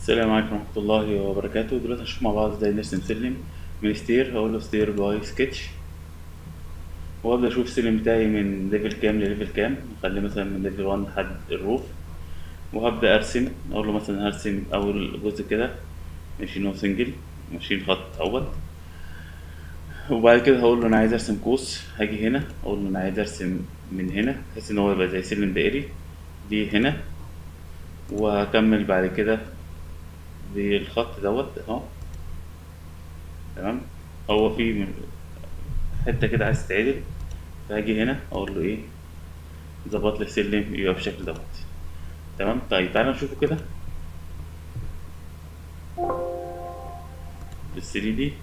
السلام عليكم ورحمة الله وبركاته دلوقتي هنشوف مع بعض ازاي نرسم سلم من ستير هقول له ستير باي سكتش وابدا اشوف السلم بتاعي من ليفل كام لليفل كام اخليه مثلا من ليفل 1 لحد الروف وهبدا ارسم اقول له مثلا هرسم اول جزء كده ماشي نو سنجل ماشي الخط اول وبعد كده هقول له انا عايز ارسم قوس هاجي هنا اقول له انا عايز ارسم من هنا بحيث ان هو يبقى زي سلم دائري دي هنا وهكمل بعد كده بالخط دوت اهو تمام هو في من- حته كده عايز تتعدل فهاجي هنا اقول له ايه ظبط لي السلم يبقى بالشكل دوت تمام طيب تعالى نشوفه كده بال 3 دي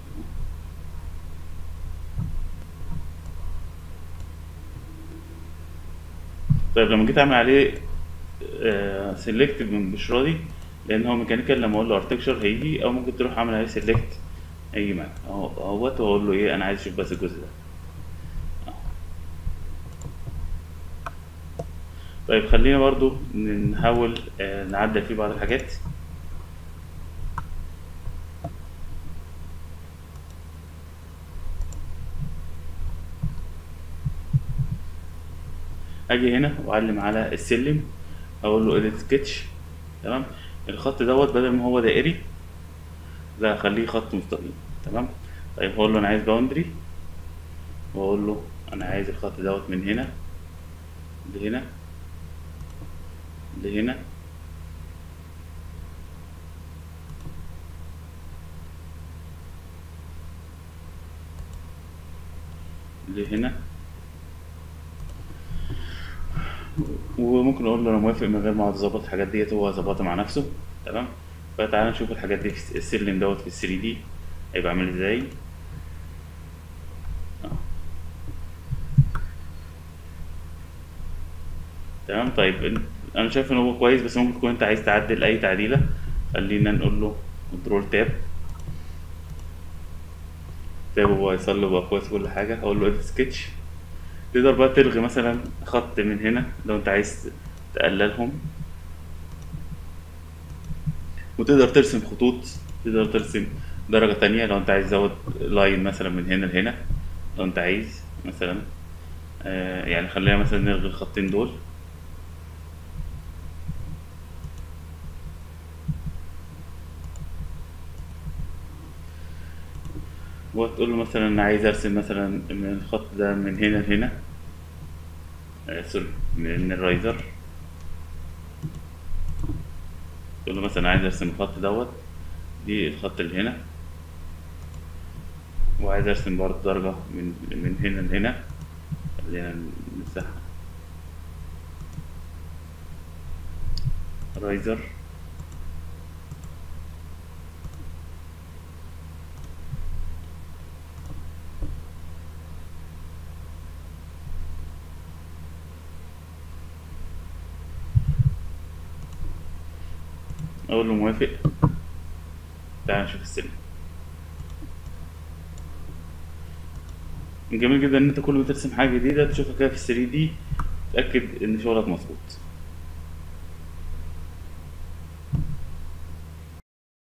طيب لما جيت اعمل عليه سيلكت مش راضي لان هو ميكانيكال لما اقول له ارتكشر هيجي او ممكن تروح اعمل عليه سيلكت هيجي معاك اهو اهوت واقول له ايه انا عايز اشوف بس الجزء ده طيب خلينا برضو نحاول آه، نعدل فيه بعض الحاجات اجي هنا واعلم على السلم اقول له edit sketch تمام الخط دوت بدل ما هو دائري لا اخليه خط مستقيم تمام طيب هقول له انا عايز باوندري واقول له انا عايز الخط دوت من هنا لهنا لهنا لهنا وممكن اقول له انا موافق من غير ما اقعد اظبط الحاجات ديت هو ظبطها مع نفسه تمام فتعالى نشوف الحاجات دي في السلم دوت في ال 3 دي هيبقى عامل ازاي آه. تمام طيب إن- انا شايف ان هو كويس بس ممكن تكون انت عايز تعدل اي تعديله خلينا نقول له كنترول تاب تاب هو هيصلي وبقى كويس كل حاجه اقول له اديت سكتش تقدر بقى تلغي مثلا خط من هنا لو انت عايز تقللهم وتقدر ترسم خطوط تقدر ترسم درجة تانية لو انت عايز تزود لاين مثلا من هنا لهنا لو انت عايز مثلا آه يعني خلينا مثلا نلغي الخطين دول وتقول له مثلا انا عايز ارسم مثلا من الخط ده من هنا لهنا آه سوري من الرايزر تقول له مثلا عايز ارسم الخط دوت دي الخط اللي هنا وعايز ارسم برضه درجة من من هنا لهنا خلينا نمسحها رايزر اقول له موافق تعال نشوف السلم جميل جدا ان انت كل ما ترسم حاجه جديده تشوفها كده في 3 دي تاكد ان شغلك مظبوط